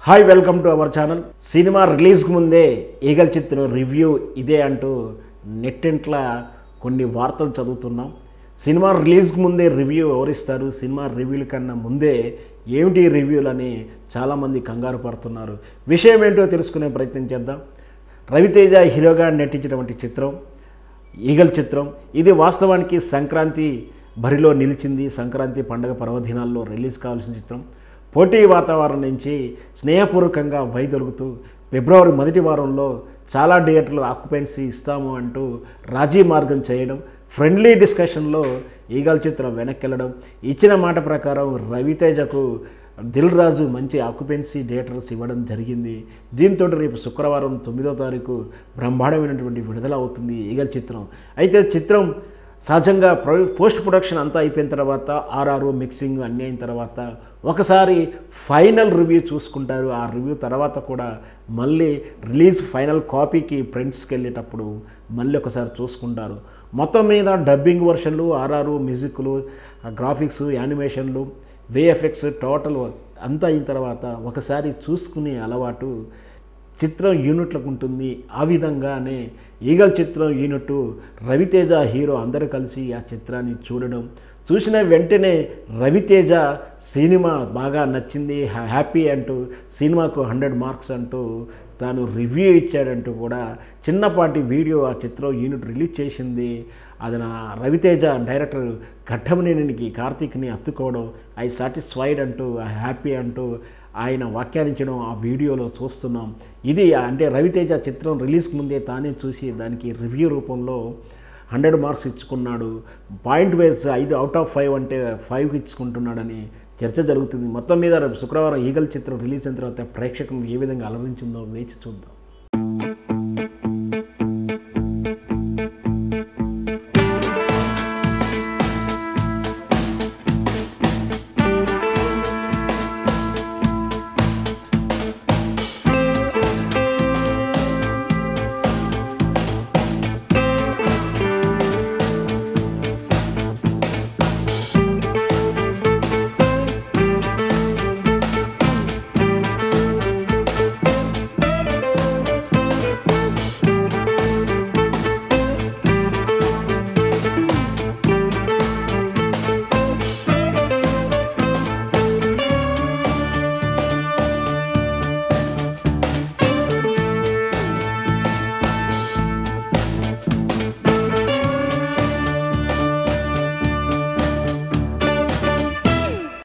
hi welcome to our channel cinema రిలీజ్కి ముందే eagle చిత్రం రివ్యూ ఇదే అంటూ నెట్టింట్ల కొన్ని వార్తలు చదువుతున్నాం సినిమా రిలీజ్కి ముందే రివ్యూ ఎవరిస్తారు సినిమా రివ్యూల కన్నా ముందే ఏమిటి ఈ రివ్యూలు అని చాలామంది కంగారు పడుతున్నారు విషయం ఏంటో తెలుసుకునే ప్రయత్నం చేద్దాం రవితేజ హీరోగా నటించినటువంటి చిత్రం ఈగల్ చిత్రం ఇది వాస్తవానికి సంక్రాంతి బరిలో నిలిచింది సంక్రాంతి పండగ పర్వదినాల్లో రిలీజ్ కావాల్సిన చిత్రం పోటీ వాతావరణం నుంచి స్నేహపూర్వకంగా వైదొలుగుతూ ఫిబ్రవరి మొదటి వారంలో చాలా థియేటర్లు ఆక్యుపెన్సీ ఇస్తాము అంటూ రాజీ మార్గం చేయడం ఫ్రెండ్లీ డిస్కషన్లో ఈగల్ చిత్రం వెనక్కి వెళ్ళడం ఇచ్చిన మాట ప్రకారం రవితేజకు దిల్ రాజు మంచి ఆక్యుపెన్సీ థియేటర్స్ ఇవ్వడం జరిగింది దీంతో రేపు శుక్రవారం తొమ్మిదో తారీఖు బ్రహ్మాండమైనటువంటి విడుదల అవుతుంది ఈగల్ చిత్రం అయితే చిత్రం సహజంగా ప్రొ పోస్ట్ ప్రొడక్షన్ అంతా అయిపోయిన తర్వాత ఆర్ఆర్ మిక్సింగ్ అన్నీ అయిన తర్వాత ఒకసారి ఫైనల్ రివ్యూ చూసుకుంటారు ఆ రివ్యూ తర్వాత కూడా మళ్ళీ రిలీజ్ ఫైనల్ కాపీకి ప్రింట్స్కి వెళ్ళేటప్పుడు మళ్ళీ ఒకసారి చూసుకుంటారు మొత్తం మీద డబ్బింగ్ వర్షన్లు ఆర్ఆర్ మ్యూజిక్లు గ్రాఫిక్స్ యానిమేషన్లు విఎఫ్ఎక్స్ టోటల్ అంతా అయిన తర్వాత ఒకసారి చూసుకునే అలవాటు చిత్రం యూనిట్లకు ఉంటుంది ఆ విధంగానే ఈగల్ చిత్రం యూనిట్ రవితేజ హీరో అందరూ కలిసి ఆ చిత్రాన్ని చూడడం చూసిన వెంటనే రవితేజ సినిమా బాగా నచ్చింది హ్యా- హ్యాపీ అంటూ సినిమాకు హండ్రెడ్ మార్క్స్ అంటూ తాను రివ్యూ ఇచ్చాడంటూ కూడా చిన్నపాటి వీడియో ఆ చిత్రం యూనిట్ రిలీజ్ చేసింది అది నా రవితేజ డైరెక్టర్ ఘట్టమనేనికి కార్తీక్ని అత్తుకోవడం ఐ సాటిస్ఫైడ్ అంటూ హ్యాపీ అంటూ ఆయన వ్యాఖ్యానించడం ఆ వీడియోలో చూస్తున్నాం ఇది అంటే రవితేజ చిత్రం రిలీజ్కి ముందే తానే చూసి దానికి రివ్యూ రూపంలో హండ్రెడ్ మార్క్స్ ఇచ్చుకున్నాడు పాయింట్ వైజ్ ఐదు అవుట్ ఆఫ్ ఫైవ్ అంటే ఫైవ్ ఇచ్చుకుంటున్నాడని చర్చ జరుగుతుంది మొత్తం మీద రేపు శుక్రవారం ఈగల్ చిత్రం రిలీజ్ అయిన తర్వాత ప్రేక్షకులను ఏ విధంగా అలరించిందో వేచి చూద్దాం